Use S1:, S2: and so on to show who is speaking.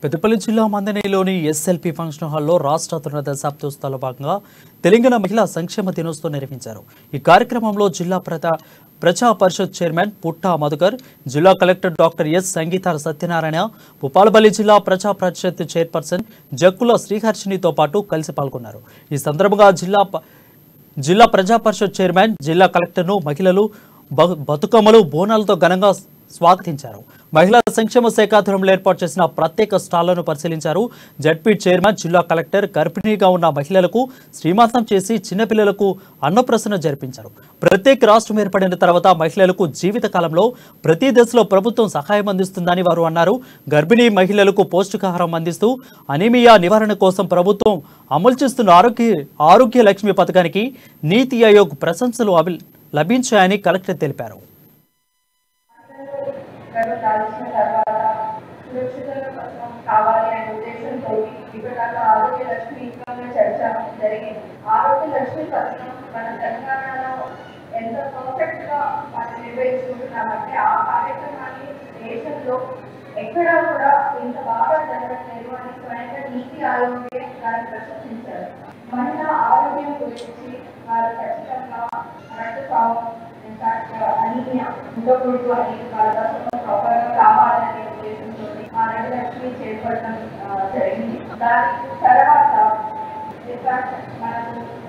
S1: పెద్దపల్లి జిల్లా మందనేలోని SLP function హాల్లో రాష్ట్ర తృణ దశాబ్దోత్సవాల భాగంగా తెలంగాణ మహిళా సంక్షేమ దినోత్సవం నిర్వహించారు ఈ కార్యక్రమంలో జిల్లా ప్రజా ప్రజా పరిషత్ చైర్మన్ పుట్టా మధుకర్ జిల్లా collector doctor S Sangeetha Satyanarayana Bhupalpally జిల్లా ప్రజా పరిషత్ చైర్పర్సన్ జక్కుల శ్రీహర్షినితో పాటు కలిసి పాల్గొన్నారు ఈ సందర్భంగా జిల్లా ప- జిల్లా ప్రజా పరిషత్ చైర్మన్ జిల్లా కలెక్టర్ను మహిళలు బ- బతుకమ్మలు బోనాలతో ఘనంగా స్వాగతించారు మహిళా సంక్షేమ శాఖ ఆధ్వర్యంలో ఏర్పాటు చేసిన ప్రత్యేక స్టాళ్లను పరిశీలించారు జడ్పీ చైర్మన్ జిల్లా కలెక్టర్ గర్భిణీగా ఉన్న మహిళలకు శ్రీమంతం చేసి చిన్నపిల్లలకు అన్నప్రసన్న జరిపించారు ప్రత్యేక రాష్ట్రం ఏర్పడిన తర్వాత మహిళలకు జీవిత కాలంలో ప్రతి దశలో ప్రభుత్వం సహాయం అందిస్తుందని వారు అన్నారు గర్భిణీ మహిళలకు పౌష్టికాహారం అందిస్తూ అనీమియా నివారణ కోసం ప్రభుత్వం అమలు చేస్తున్న ఆరోగ్య ఆరోగ్య లక్ష్మి పథకానికి నీతి ఆయోగ్ ప్రశంసలు అభి- లభించాయని కలెక్టర్ తెలిపారు
S2: గడువు దాల్చిన తర్వాత సురక్షితంగా పథకం కావాలి అనే ఉద్దేశంతో ఇప్పటిదాకా ఆరోగ్య లక్ష్మి ఇంకా చర్చ జరిగింది ఆరోగ్య లక్ష్మి పథకం మన తెలంగాణలో ఎంత పర్ఫెక్ట్ గా మనం నిర్వహిస్తున్నామంటే ఆ కార్యక్రమాన్ని దేశంలో ఎక్కడా కూడా ఇంత బాగా జరగట్లేదు అని స్వయంగా నీతి ఆయోగే దాన్ని ప్రశంసించారు మహిళా ఆరోగ్యం గురించి వారు ఖచ్చితంగా రక్తస్రావం ఇన్ఫాక్ట్ అనీమియా ఉండకూడదు అని వాళ్ళ ప్రాపర్ గా కావాలనే ఉద్దేశంతో ఆ రెండు లక్ష్మి చేపట్టడం ఆ, జరిగింది దాని తర్వాత ఇన్ఫాక్ట్ మనకు